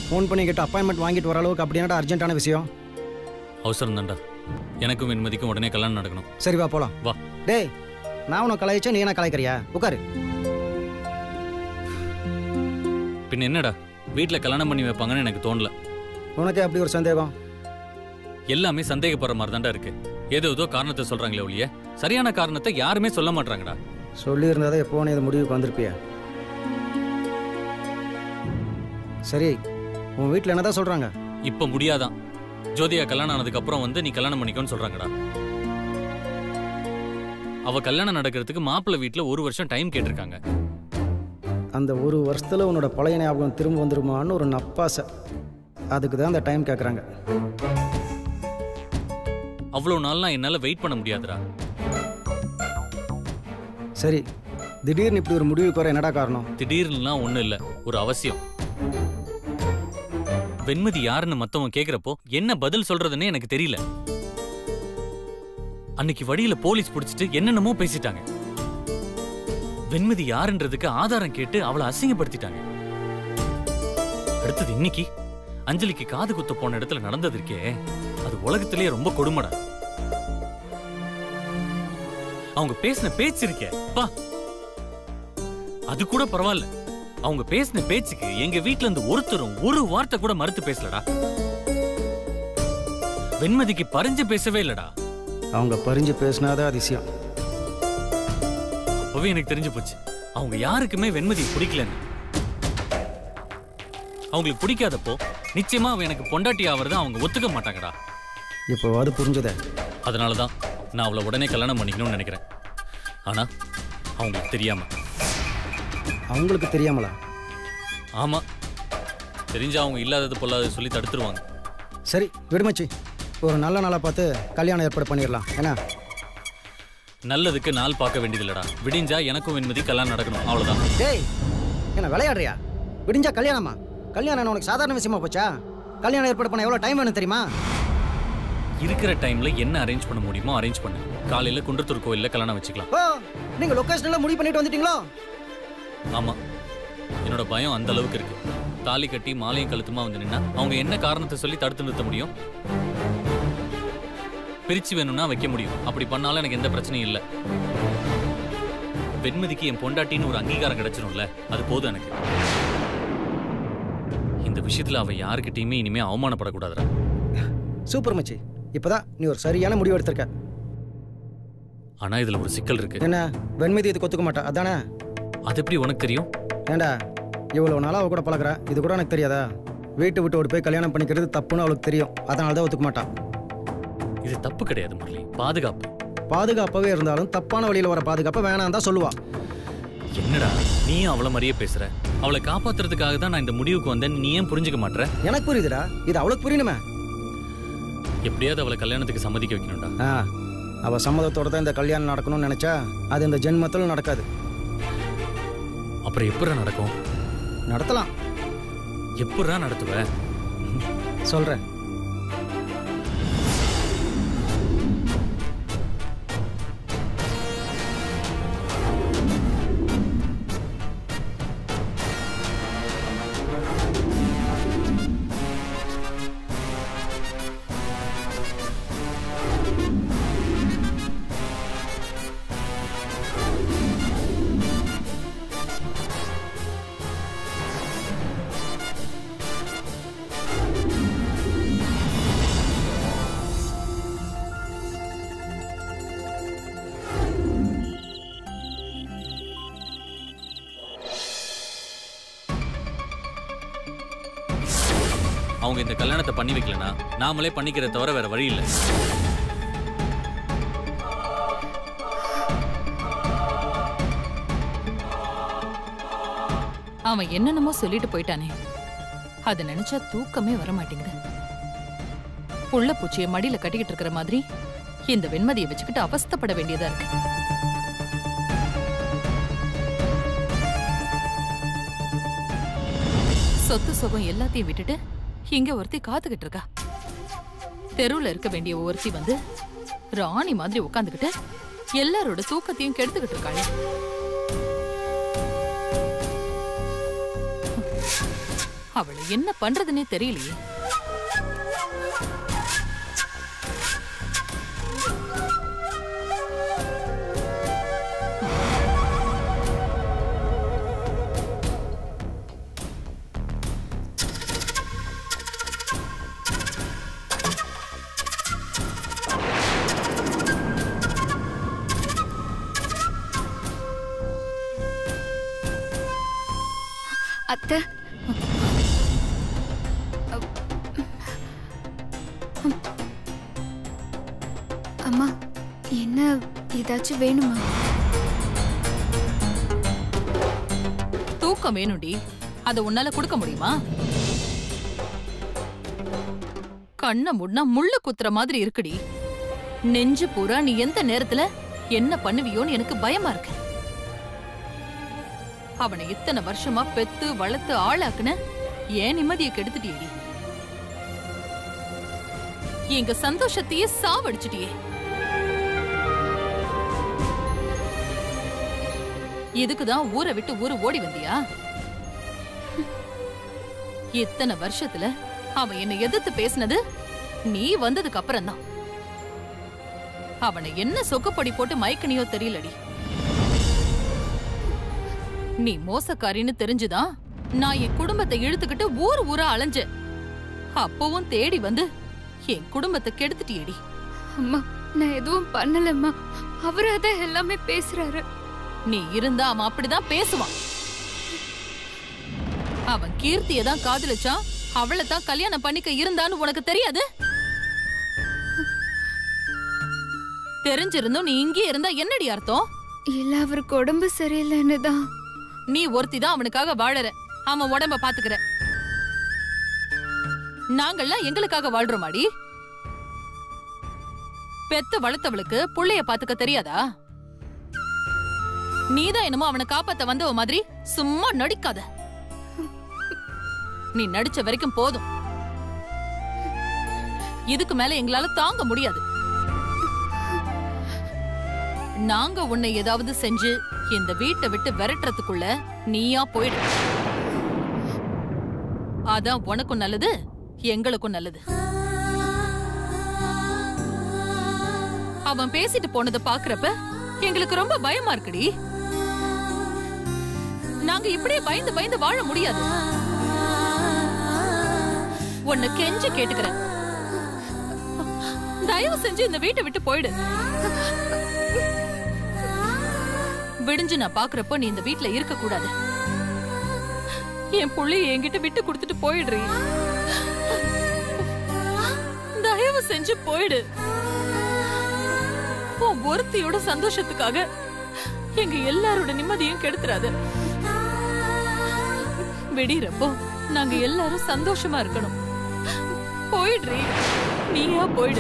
Phone பண்ணி கேட்டு appointment வாங்கிட்டு வர அளவுக்கு அப்படி என்னடா அர்ஜென்ட்டான விஷயம் அவசரம் தான்டா எனக்கும் வெண்மதிக்கும் உடனே கல்யாணம் நடக்கணும் சரி வா போலாம் வா டேய் நான் உன்னை கலாய்ச்சா நீ என்ன கலாய்க்கிறியா உட்காரு பின்ன என்னடா வீட்டில் கல்யாணம் பண்ணி வைப்பாங்கன்னு எனக்கு தோணல உனக்கே அப்படி ஒரு சந்தேகம் எல்லாமே சந்தேகப்படுற மாதிரி தான்டா இருக்கு ஏதோ ஏதோ காரணத்தை சொல்றாங்களே ஒழிய சரியான காரணத்தை யாருமே சொல்ல மாட்டாங்கடா சொல்லியிருந்ததை எப்போ நீ இது முடிவுக்கு வந்திருப்பிய சரி உன் வீட்டில் என்னதான் சொல்கிறாங்க இப்ப முடியாதான் ஜோதியா கல்யாணம் ஆனதுக்கு அப்புறம் வந்து நீ கல்யாணம் பண்ணிக்கோன்னு சொல்றாங்கடா அவ கல்யாணம் நடக்கிறதுக்கு மாப்பிள்ளை வீட்ல ஒரு வருஷம் டைம் கேட்டிருக்காங்க அந்த ஒரு வருஷத்தில் உன்னோட பழைய ஞாபகம் திரும்ப வந்துருமான்னு ஒரு நப்பாசை அதுக்கு தான் அந்த டைம் கேட்குறாங்க அவ்வளவு நாள்லாம் என்னால வெயிட் பண்ண முடியாதுடா சரி திடீர்னு இப்படி ஒரு முடிவுக்கு வர என்னடா காரணம் திடீர்னுலாம் ஒண்ணும் இல்ல ஒரு அவசியம் வெண்மதி யாருன்னு மத்தவங்க கேக்குறப்போ என்ன பதில் சொல்றதுன்னே எனக்கு தெரியல அன்னைக்கு வழியில போலீஸ் பிடிச்சிட்டு என்னென்னமோ பேசிட்டாங்க வெண்மதி யாருன்றதுக்கு ஆதாரம் கேட்டு அவளை அசிங்கப்படுத்திட்டாங்க அடுத்தது இன்னைக்கு அஞ்சலிக்கு காது குத்த போன இடத்துல நடந்தது இருக்கே அது உலகத்திலேயே ரொம்ப கொடுமடா அவங்க பேசின பேச்சு இருக்கே பா அது கூட பரவாயில்ல அவங்க பேசின பேச்சுக்கு எங்க வீட்ல இருந்து ஒருத்தரும் ஒரு வார்த்தை கூட மறுத்து பேசலடா வெண்மதிக்கு பறிஞ்சு பேசவே இல்லடா அவங்க பறிஞ்சு பேசினாதான் அதிசயம் அப்பவே எனக்கு தெரிஞ்சு போச்சு அவங்க யாருக்குமே வெண்மதியை பிடிக்கலன்னு அவங்களுக்கு பிடிக்காதப்போ நிச்சயமா அவ எனக்கு பொண்டாட்டி ஆவறத அவங்க ஒத்துக்க மாட்டாங்கடா இப்போ அது புரிஞ்சதே அதனாலதான் நான் அவளை உடனே கல்யாணம் பண்ணிக்கணும்னு நினைக்கிறேன் ஆனா அவங்களுக்கு தெரியாம அவங்களுக்கு தெரியாமலா ஆமா தெரிஞ்சா அவங்க இல்லாதது பொல்லாதது சொல்லி தடுத்துருவாங்க சரி விடுமச்சி ஒரு நல்ல நாளாக பார்த்து கல்யாணம் ஏற்பாடு பண்ணிடலாம் என்ன நல்லதுக்கு நாள் பார்க்க வேண்டியதில்லடா விடிஞ்சா எனக்கும் வெண்மதி கல்யாணம் நடக்கணும் அவ்வளவுதான் டேய் என்ன விளையாடுறியா விடிஞ்சா கல்யாணமா கல்யாணம் என்ன உனக்கு சாதாரண விஷயமா போச்சா கல்யாணம் ஏற்பாடு பண்ண எவ்வளோ டைம் வேணும் தெரியுமா இருக்கிற டைம்ல என்ன அரேஞ்ச் பண்ண முடியுமோ அரேஞ்ச் பண்ணு காலையில குன்றத்தூர் கோயில்ல கல்யாணம் வச்சுக்கலாம் ஓ நீங்க லொகேஷன் எல்லாம் முடிவு பண்ணிட்டு வந்துட்டீங்களோ ஆமா என்னோட பயம் அந்த அளவுக்கு இருக்கு தாலி கட்டி மாலையும் கழுத்துமா வந்து நின்னா அவங்க என்ன காரணத்தை சொல்லி தடுத்து நிறுத்த முடியும் பிரிச்சு வேணும்னா வைக்க முடியும் அப்படி பண்ணாலும் எனக்கு எந்த பிரச்சனையும் இல்லை வெண்மதிக்கு என் பொண்டாட்டின்னு ஒரு அங்கீகாரம் கிடைச்சிரும்ல அது போதும் எனக்கு இந்த விஷயத்துல அவ யாருக்கிட்டயுமே இனிமே அவமானப்படக்கூடாதுடா சூப்பர் மச்சி இப்பதான் நீ ஒரு சரியான முடிவு எடுத்திருக்க ஆனா இதுல ஒரு சிக்கல் இருக்கு என்ன வெண்மதி இதுக்கு ஒத்துக்க மாட்டா அதானே அது எப்படி உனக்கு தெரியும் ஏண்டா இவ்வளவு நாளா அவ கூட பழகுற இது கூட எனக்கு தெரியாதா வீட்டு விட்டு ஓடி போய் கல்யாணம் பண்ணிக்கிறது தப்புன்னு அவளுக்கு தெரியும் அதனால தான் ஒத்துக்க மாட்டான் இது தப்பு கிடையாது முரளி பாதுகாப்பு பாதுகாப்பாகவே இருந்தாலும் தப்பான வழியில் வர பாதுகாப்பை வேணாம் தான் சொல்லுவா என்னடா நீயும் அவளை மாதிரியே பேசுற அவளை காப்பாத்துறதுக்காக தான் நான் இந்த முடிவுக்கு வந்தேன் நீ ஏன் புரிஞ்சுக்க மாட்ற எனக்கு புரியுதுடா இது அவளுக்கு புரியணுமே எப்படியாவது அவளை கல்யாணத்துக்கு சம்மதிக்க வைக்கணும்டா ஆ அவ சம்மதத்தோட தான் இந்த கல்யாணம் நடக்கணும்னு நினைச்சா அது இந்த ஜென்மத்தில் நடக்காது அப்புறம் எப்படா நடக்கும் நடத்தலாம் எப்படா நடத்துவ சொல்றேன் அவங்க இந்த கல்யாணத்தை பண்ணி வைக்கலனா நாமளே பண்ணிக்கிறத தவிர வேற வழி இல்லை அவன் என்னென்னமோ சொல்லிட்டு போயிட்டானே அத நினைச்சா தூக்கமே வர மாட்டேங்குது புள்ள பூச்சிய மடியில கட்டிக்கிட்டு இருக்கிற மாதிரி இந்த வெண்மதியை வச்சுக்கிட்டு அவஸ்தைப்பட வேண்டியதா இருக்கு சொத்து சுகம் எல்லாத்தையும் விட்டுட்டு இங்க ஒருத்தி காத்துக்கிட்டு இருக்கா தெருவுல இருக்க வேண்டிய ஒருத்தி வந்து ராணி மாதிரி உட்காந்துக்கிட்டு எல்லாரோட தூக்கத்தையும் கெடுத்துக்கிட்டு இருக்காளே அவளை என்ன பண்றதுன்னே தெரியலையே அத்தை அம்மா என்ன ஏதாச்சும் வேணுமா தூக்கம் வேணும்டி அத உன்னால கொடுக்க முடியுமா கண்ண முன்னா முள்ளு குத்துற மாதிரி இருக்குடி நெஞ்சு பூரா நீ எந்த நேரத்துல என்ன பண்ணுவியோன்னு எனக்கு பயமா இருக்கு அவனை இத்தனை வருஷமா பெத்து வளர்த்து ஆளாக்குன ஏன் நிம்மதியை கெடுத்துட்டியேடி எங்க சந்தோஷத்தையே சாவடிச்சிட்டியே இதுக்குதான் ஊரை விட்டு ஊரு ஓடி வந்தியா இத்தனை வருஷத்துல அவன் என்னை எதிர்த்து பேசினது நீ வந்ததுக்கு அப்புறம் தான் அவனை என்ன சொக்கப்படி போட்டு மயக்கனியோ தெரியலடி நீ மோசக்காரின்னு தெரிஞ்சுதான் நான் என் குடும்பத்தை இழுத்துக்கிட்டு ஊர் ஊரா அலைஞ்சேன் அப்பவும் தேடி வந்து என் குடும்பத்தை கெடுத்துட்டியேடி அம்மா நான் எதுவும் பண்ணலம்மா அவரா தான் எல்லாமே பேசுறாரு நீ இருந்தா அவன் அப்படிதான் பேசுவான் அவன் கீர்த்தியை தான் காதலிச்சான் அவளை தான் கல்யாணம் பண்ணிக்க இருந்தான்னு உனக்கு தெரியாது தெரிஞ்சிருந்தும் நீ இங்கே இருந்தா என்னடி அர்த்தம் இல்ல அவருக்கு உடம்பு சரியில்லைன்னு தான் நீ ஒருத்தி தான் அவனுக்காக வாழற அவன் உடம்ப பாத்துக்கிற நாங்கெல்லாம் எங்களுக்காக வாழ்றோமாடி பெத்த வளர்த்தவளுக்கு புள்ளைய பாத்துக்க தெரியாதா நீதான் என்னமோ அவனை காப்பாத்த வந்தவ மாதிரி சும்மா நடிக்காத நீ நடிச்ச வரைக்கும் போதும் இதுக்கு மேல எங்களால தாங்க முடியாது நாங்க உன்னை ஏதாவது செஞ்சு இந்த வீட்டை விட்டு விரட்டுறதுக்குள்ள நீயா போயிடு அதான் உனக்கும் நல்லது எங்களுக்கும் நல்லது அவன் பேசிட்டு போனதை பாக்குறப்ப எங்களுக்கு ரொம்ப பயமா இருக்குடி நாங்க இப்படியே பயந்து பயந்து வாழ முடியாது உன்னை கெஞ்சி கேட்டுக்கிறேன் தயவு செஞ்சு இந்த வீட்டை விட்டு போயிடு விடிஞ்சு நான் பாக்குறப்போ நீ இந்த வீட்ல இருக்க கூடாது என் புள்ளைய என்கிட்ட விட்டு கொடுத்துட்டு போயிடுறீ தயவு செஞ்சு போயிடு உன் ஒருத்தியோட சந்தோஷத்துக்காக எங்க எல்லாரோட நிம்மதியும் கெடுத்துறாத விடிறப்போ நாங்க எல்லாரும் சந்தோஷமா இருக்கணும் போயிடுறீ நீயா போயிடு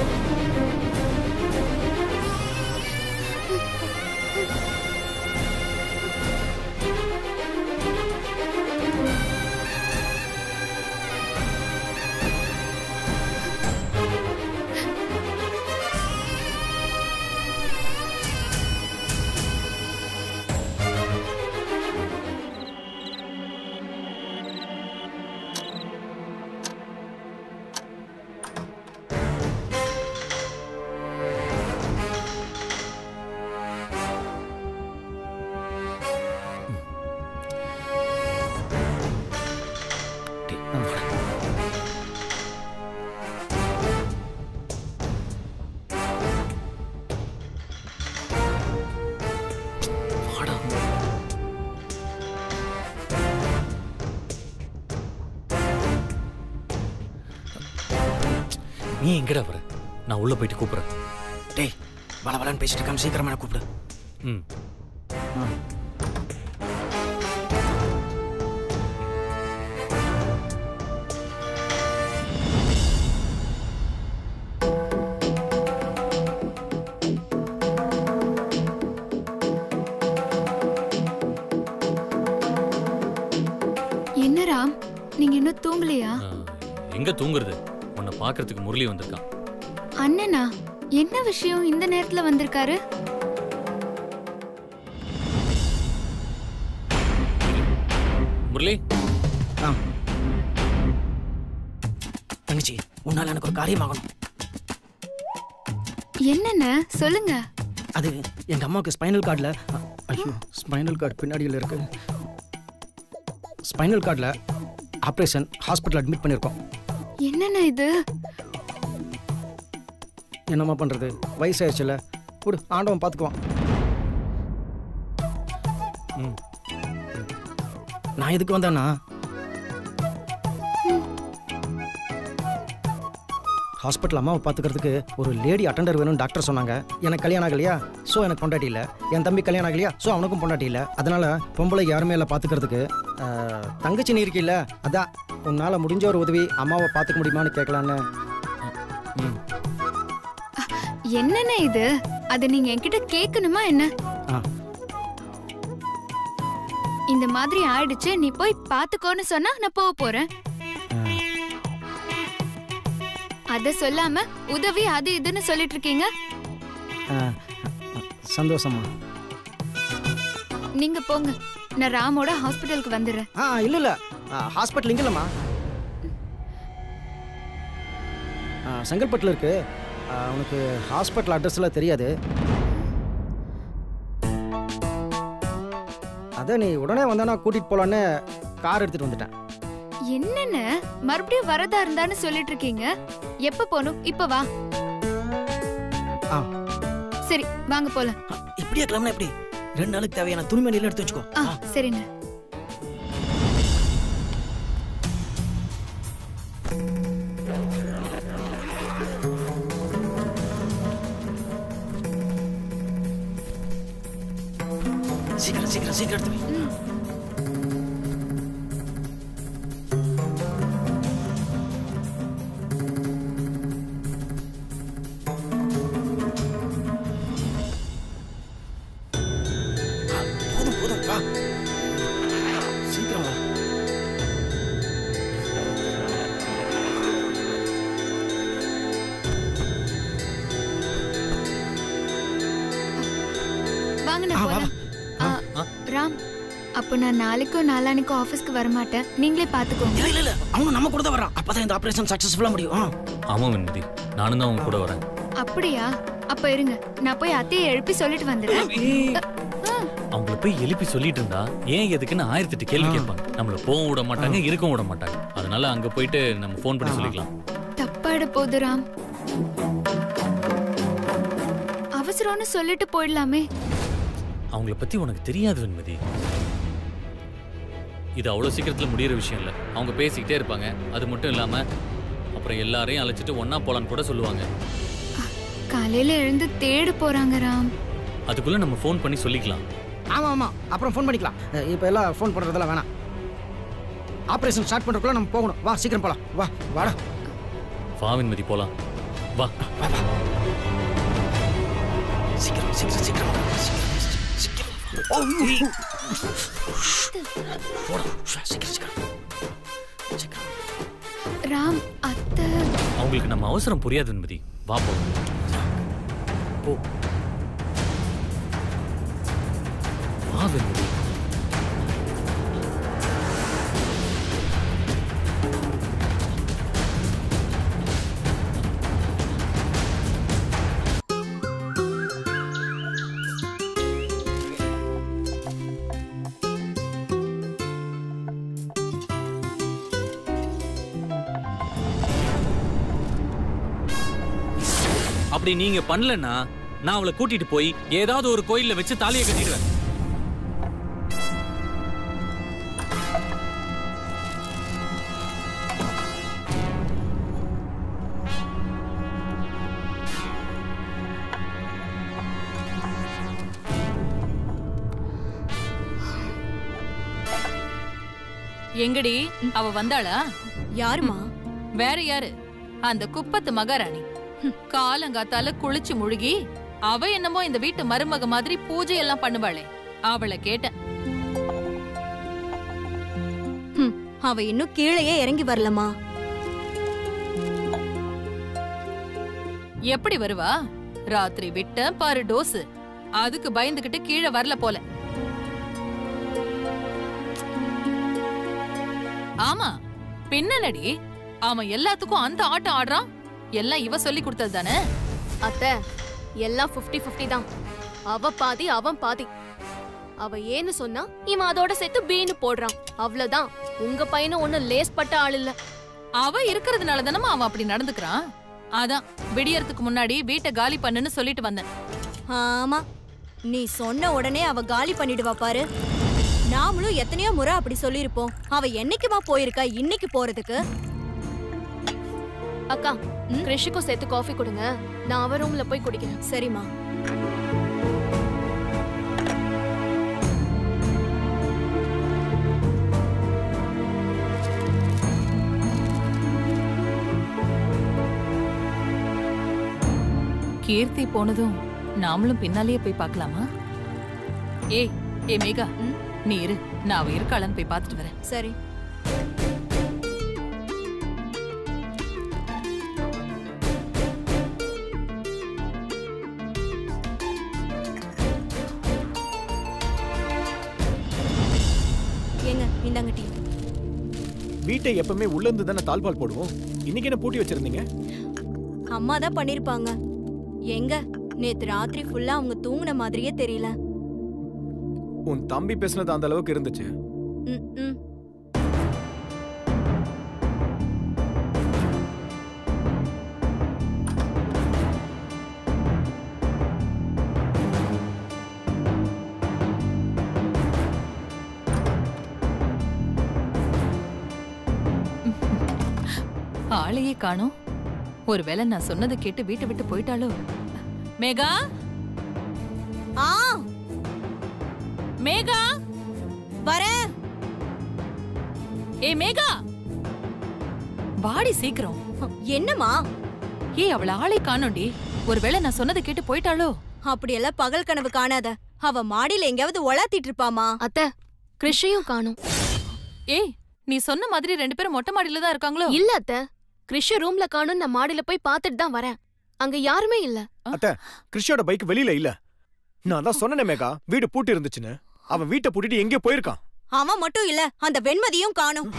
வாடா நீ எங்கடா வர நான் உள்ள போயிட்டு கூப்பிடுறேன் டேய் வள வளன்னு பேசிட்டு இருக்காம சீக்கிரமா என்ன கூப்பிடு ம் என்ன ராம் நீங்க இன்னும் தூங்கலையா ஆ, எங்க தூங்குறது உன்னை பார்க்கறதுக்கு முரளி வந்திருக்கான் அண்ணனா என்ன விஷயம் இந்த நேரத்துல வந்திருக்காரு முரளி ஆ தங்கச்சி உன்னால எனக்கு ஒரு காரியமாகணும் என்னென்ன சொல்லுங்க அது எங்க அம்மாவுக்கு ஸ்பைனல் கார்டில் ஐயோ ஸ்பைனல் கார்டு பின்னாடியில் இருக்கு ஸ்பைனல் கார்டில் ஆப்ரேஷன் ஹாஸ்பிட்டல் அட்மிட் பண்ணியிருக்கோம் என்னென்ன இது என்னம்மா பண்ணுறது வயசாயிடுச்சுல விடு ஆண்டவன் பார்த்துக்குவான் ம். நான் எதுக்கு வந்தேன்னா ஹாஸ்பிட்டல் அம்மாவை பார்த்துக்கிறதுக்கு ஒரு லேடி அட்டெண்டர் வேணும்னு டாக்டர் சொன்னாங்க எனக்கு கல்யாணம் ஆகலையா ஸோ எனக்கு பொண்டாட்டி இல்லை என் தம்பி கல்யாணம் ஆகலையா ஸோ அவனுக்கும் பொண்டாட்டி இல்லை அதனால பொம்பளை யாருமே இல்லை பார்த்துக்கிறதுக்கு ஆஹ், தங்கச்சி நீ இருக்கில்ல அதான் உன்னால் முடிஞ்ச ஒரு உதவி அம்மாவை பார்த்துக்க முடியுமான்னு கேட்கலான்னு ம் என்னென்ன இது அது நீங்க என்கிட்ட கேட்கணுமா என்ன ஆ இந்த மாதிரி ஆயிடுச்சு நீ போய் பாத்துக்கோன்னு சொன்னா நான் போக போறேன் அத சொல்லாம உதவி அது இதுன்னு சொல்லிட்டு இருக்கீங்க ஆ, சந்தோஷமா நீங்க போங்க நான் ராமோட ஹாஸ்பிட்டலுக்கு வந்துடுறேன் ஆ இல்லை இல்லை ஹாஸ்பிட்டல் இங்கே இல்லைம்மா ஆ, செங்கல்பட்டில் இருக்கு ஆ, உனக்கு ஹாஸ்பிட்டல் அட்ரஸ்லாம் தெரியாது அதான் நீ உடனே வந்தானா கூட்டிகிட்டு போகலான்னு கார் எடுத்துகிட்டு வந்துட்டேன் என்னென்ன மறுபடியும் வரதா இருந்தான்னு சொல்லிட்டு இருக்கீங்க எப்ப போகணும் இப்ப வா ஆ சரி வாங்க போலாம் ஆ, இப்படியே கிளம்புனா எப்படி ரெண்டு நாளுக்கு தேவையான துணிமணியில் எடுத்து வச்சுக்கோ ஆ சரிண்ண சீக்கிரம் சீக்கிரம் சீக்கிரம் எடுத்து வை. ஆ, போதும் போதும் வா சீக்கிரம் வா வாங்க ஆ, நான் வா, போலாம் வா. ஆ, ராம் அப்போ நான் நாளைக்கும் நாளானிக்கும் ஆபீஸ்க்கு வர மாட்டேன் நீங்களே பாத்துக்கோங்க இல்ல இல்ல இல்ல அவனும் நம்ம கூட தான் வரான் அப்பதான் இந்த ஆபரேஷன் சக்சஸ்ஃபுல்லா முடியும் ஆ. ஆமா வெண்மதி நானும் தான் உங்க கூட வரேன் அப்படியா அப்ப இருங்க நான் போய் அத்தையை எழுப்பி சொல்லிட்டு வந்துடுறேன் அவங்கள போய் எழுப்பி சொல்லிட்டு இருந்தா ஏன் எதுக்குன்னு ஆயிரத்தி எட்டு கேள்வி கேட்பாங்க நம்மள போகவும் விட மாட்டாங்க இருக்கவும் விட மாட்டாங்க அதனால அங்க போயிட்டு நம்ம ஃபோன் பண்ணி சொல்லிக்கலாம் தப்பாயிட போகுது ராம் அவசரம்னு சொல்லிட்டு போயிடலாமே அவங்கள பத்தி உனக்கு தெரியாது வெண்மதி இது அவ்வளவு சீக்கிரத்துல முடியிற விஷயம் இல்ல அவங்க பேசிக்கிட்டே இருப்பாங்க அது மட்டும் இல்லாம அப்புறம் எல்லாரையும் அழைச்சிட்டு ஒண்ணா போலான்னு கூட சொல்லுவாங்க காலையில எழுந்து தேட போறாங்க ராம் அதுக்குள்ள நம்ம ஃபோன் பண்ணி சொல்லிக்கலாம் ஆமா ஆமா அப்புறம் ஃபோன் பண்ணிக்கலாம் அஹ், இப்ப எல்லாம் ஃபோன் பண்றதெல்லாம் வேணாம் ஆபரேஷன் ஸ்டார்ட் பண்றதுக்குள்ள நம்ம போகணும் வா சீக்கிரம் போலாம் வா வாடா வா வெண்மதி போலாம் வா வா வா சீக்கிரம் சீக்கிரம் சீக்கிரம் வா. சீக்கிரம், சீக்கிரம். ஓ, ஐயோ. போடா ஷா, சீக்கிரம் சீக்கிரம் சீக்கிரம் ராம் அத்தை அவங்களுக்கு நம்ம அவசரம் புரியாது வெண்மதி வா போ போ வா வெண்மதி அப்படி நீங்க பண்ணலன்னா நான் அவளை கூட்டிட்டு போய் ஏதாவது ஒரு கோயில்ல வச்சு தாலியை கட்டிடுவேன் எங்கடி அவ வந்தாளா யாருமா வேற யாரு அந்த குப்பத்து மகாராணி ஹம், காலங்காத்தால குளிச்சு முழுகி அவ என்னமோ இந்த வீட்டு மருமக மாதிரி பூஜை எல்லாம் பண்ணுவாளே அவளை கேட்டேன் ஹம், அவ இன்னும் கீழேயே இறங்கி வரலமா எப்படி வருவா ராத்திரி விட்ட பாரு டோஸ் அதுக்கு பயந்துகிட்டு கீழே வரல போல ஆமா பின்னடி அவன் எல்லாத்துக்கும் அந்த ஆட்டம் ஆடுறான் எல்லாம் இவ சொல்லி கொடுத்தது தானே அத்தை எல்லாம் 50 50 தான் அவ பாதி அவன் பாதி அவ ஏன்னு சொன்னா இவன் அதோட சேர்த்து பீன்னு போடுறான் அவ்வளவுதான் உங்க பையனும் ஒண்ணும் லேஸ் பட்ட ஆள் இல்ல அவ இருக்கிறதுனால தானமா அவன் அப்படி நடந்துக்கிறான் அதான் விடியறதுக்கு முன்னாடி வீட்டை காலி பண்ணுன்னு சொல்லிட்டு வந்தேன் ஆமா நீ சொன்ன உடனே அவ காலி பண்ணிடுவா பாரு நாமளும் எத்தனையோ முறை அப்படி சொல்லிருப்போம் அவ என்னைக்குமா போயிருக்கா இன்னைக்கு போறதுக்கு அக்கா கிருஷிக்கும் சேர்த்து காஃபி கொடுங்க நான் அவ ரூம்ல போய் குடிக்கிறேன் சரிம்மா கீர்த்தி போனதும் நாமளும் பின்னாலேயே போய் பார்க்கலாமா ஏய் ஏ மேகா நீ இரு நான் அவ இருக்காளன்னு போய் பார்த்துட்டு வரேன் சரி ஏங்க இந்தாங்க டீ வீட்டை எப்பவுமே உள்ள இருந்து தானே தாழ்பால் போடுவோம் இன்னைக்கு என்ன பூட்டி வச்சிருந்தீங்க அம்மா தான் பண்ணிருப்பாங்க எங்க நேத்து ராத்திரி ஃபுல்லா அவங்க தூங்குன மாதிரியே தெரியல உன் தம்பி பேசுனது அந்த அளவுக்கு இருந்துச்சு ம், ம். ஆளையே காணோம் ஒருவேளை நான் சொன்னதை கேட்டு வீட்டை விட்டு போயிட்டாளோ மேகா ஆ மேகா வரேன் ஏ மேகா வாடி சீக்கிரம் என்னம்மா ஏய் அவள ஆளை காணோண்டி ஒருவேளை நான் சொன்னதை கேட்டு போயிட்டாளோ அப்படியெல்லாம் பகல் கனவு காணாத அவ மாடியில எங்கேயாவது ஒளாத்திட்டு இருப்பாமா அத்தை கிருஷியும் காணும் ஏய் நீ சொன்ன மாதிரி ரெண்டு பேரும் மொட்டை மாடியில தான் இருக்காங்களோ இல்ல அத்தை கிருஷ ரூம்ல காணும் நான் மாடியில போய் பார்த்துட்டு தான் வரேன் அங்க யாருமே இல்ல அத்த கிறிஷோட பைக் வெளியில இல்ல நான் தான் சொன்னேனே மேகா வீடு பூட்டி இருந்துச்சுன்னு அவன் வீட்டை பூட்டிட்டு எங்கேயோ போயிருக்கான் அவன் மட்டும் இல்ல அந்த வெண்மதியும் காணும்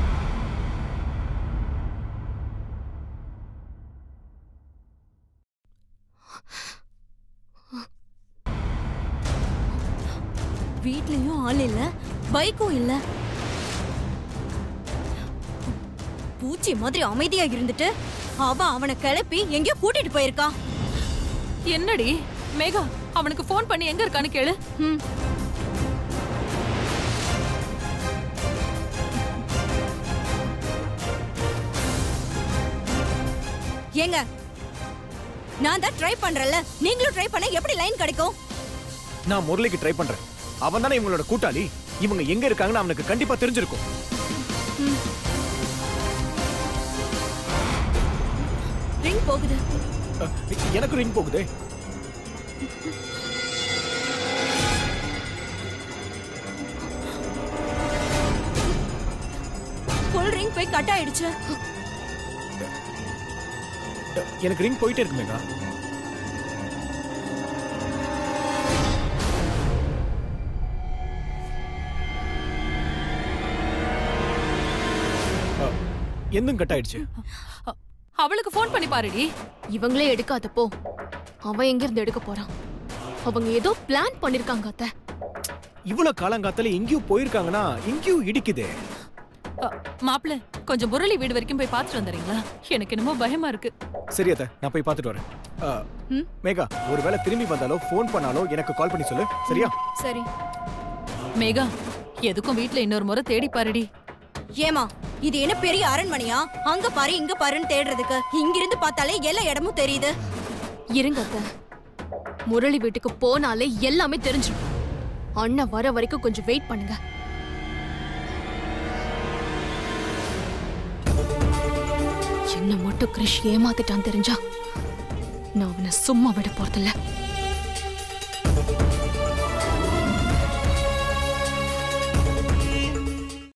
வீட்லயும் ஆள் இல்ல பைக்கும் இல்ல பூச்சி மாதிரி அமைதியா இருந்துட்டு அவ அவனை கிளப்பி எங்கேயோ கூட்டிட்டு போயிருக்கா என்னடி மேகா அவனுக்கு ஃபோன் பண்ணி எங்க இருக்கான்னு கேளு ம். ஏங்க நான் தான் ட்ரை பண்றேன்ல நீங்களும் ட்ரை பண்ண எப்படி லைன் கிடைக்கும் நான் முரளிக்கு ட்ரை பண்றேன் அவன் தானே இவங்களோட கூட்டாளி இவங்க எங்க இருக்காங்கன்னு அவனுக்கு கண்டிப்பா தெரிஞ்சிருக்கும் ரிங் போகுது அஹ், எனக்கு ரிங் போகுதே ஃபுல் ரிங் போய் கட் ஆயிடுச்சு அஹ், எனக்கு ரிங் போயிட்டே இருக்கு மேகா அஹ், எந்தும் கட் ஆயிடுச்சு அ- அவளுக்கு ஃபோன் பண்ணி பாருடி இவங்களே எடுக்காதப்போ அவன் எங்க இருந்து எடுக்க போறான் அவங்க ஏதோ பிளான் பண்ணிருக்காங்க அத்தை இவ்வளவு காலங்காத்தால எங்கேயோ போயிருக்காங்கன்னா எங்கேயோ இடிக்குதே அ, மாப்பிள கொஞ்சம் முரளி வீடு வரைக்கும் போய் பார்த்துட்டு வந்துறீங்களா எனக்கு என்னமோ பயமா இருக்கு சரி அத்த நான் போய் பார்த்துட்டு வரேன் அஹ், ம்? மேகா ஒருவேளை திரும்பி வந்தாலோ ஃபோன் பண்ணாலோ எனக்கு கால் பண்ணி சொல்லு சரியா சரி மேகா எதுக்கும் வீட்ல இன்னொரு முறை தேடி பாருடி ஏமா இது என்ன பெரிய அரண்மனையா அங்க பாரு இங்க பாருன்னு தேடுறதுக்கு இங்கிருந்து பார்த்தாலே எல்லா இடமும் தெரியுது இருங்க அத்தை முரளி வீட்டுக்கு போனாலே எல்லாமே தெரிஞ்சிடும் அண்ணன் வர வரைக்கும் கொஞ்சம் வெயிட் பண்ணுங்க என்ன மட்டும் கிரிஷ் ஏமாத்திட்டான் தெரிஞ்சா நான் அவனை சும்மா விட போறதில்ல